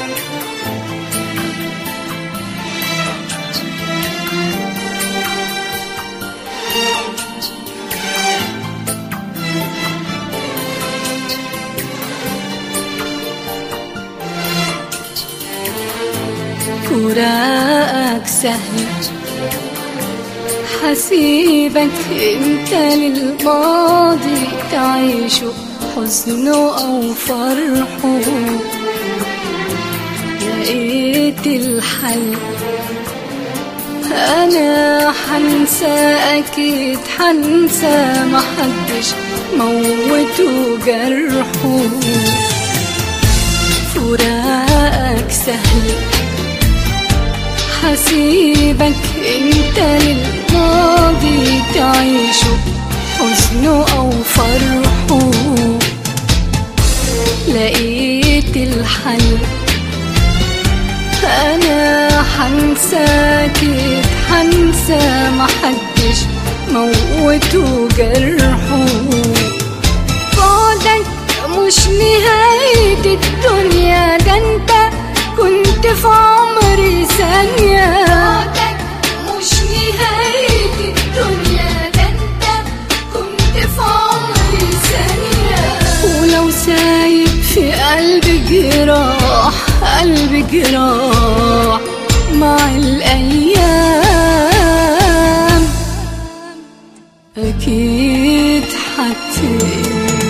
فراقك سهل حسيبك انت للماضي تعيشه حزنه او فرحه لقيت الحل انا حنسى اكيد حنسى محدش موته جرحه فراقك سهل حسيبك انت للماضي تعيشه حزنه او فرحه لقيت الحل انا حنسى اكيد حنسى محدش موته جرحه بعدك مش نهاية الدنيا ده انت كنت في عمري ثانية بعدك مش نهاية الدنيا ده انت كنت في عمري ثانية ولو سايب في قلبي جراح قلبي جراح مع الأيام أكيد حتى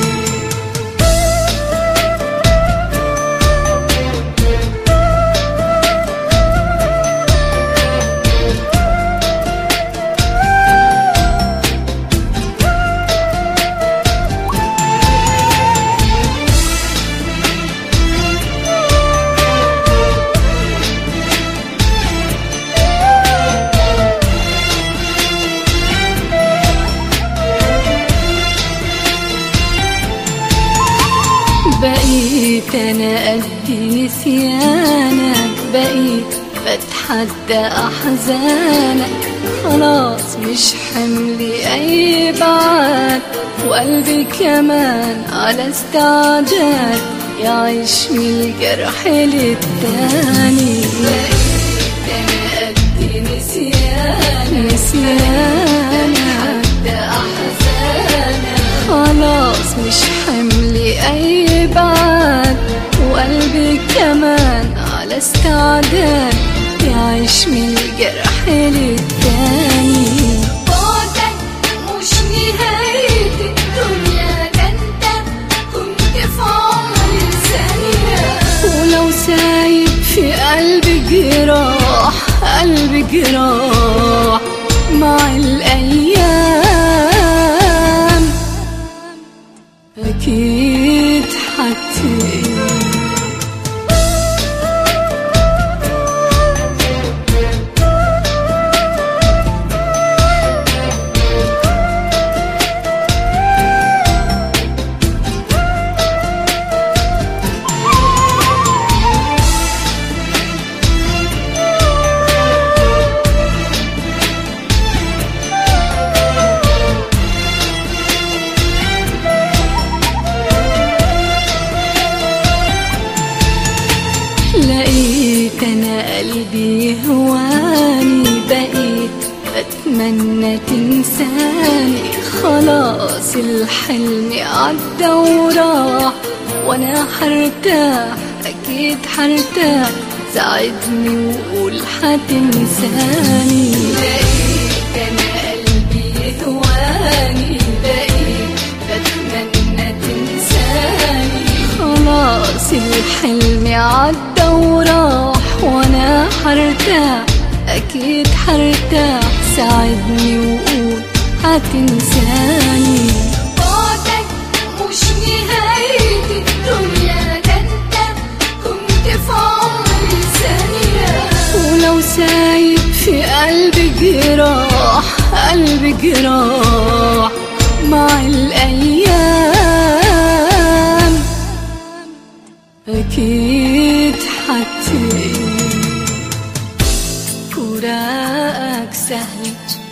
بقيت انا قد نسيانك بقيت بتحدى احزانك خلاص مش حملي اي بعد وقلبي كمان على استعداد يعيش من الجرح للتاني بقيت انا قد نسيانك نسيانك احزانك خلاص مش حملي اي بعد وقلبي كمان على استعداد يعيش من الجرح للتاني بعدك مش نهاية الدنيا ده انت كنت في عمري ثانية ولو سايب في قلبي جراح قلبي جراح مع الأيام أكيد حتى لقيت انا قلبي هواني بقيت اتمنى تنساني خلاص الحلم عدى وراح وانا حرتاح اكيد حرتاح ساعدني وقول حتنساني لقيت انا قلبي هواني بقيت بتمنى تنساني خلاص الحلم عدى وراح وانا حرتاح اكيد حرتاح ساعدني وقول هتنساني بعدك مش نهاية الدنيا ده انت كنت في عمري ثانية ولو سايب في قلبي جراح قلبي جراح مع الأيام أكيد حتى فراقك سهل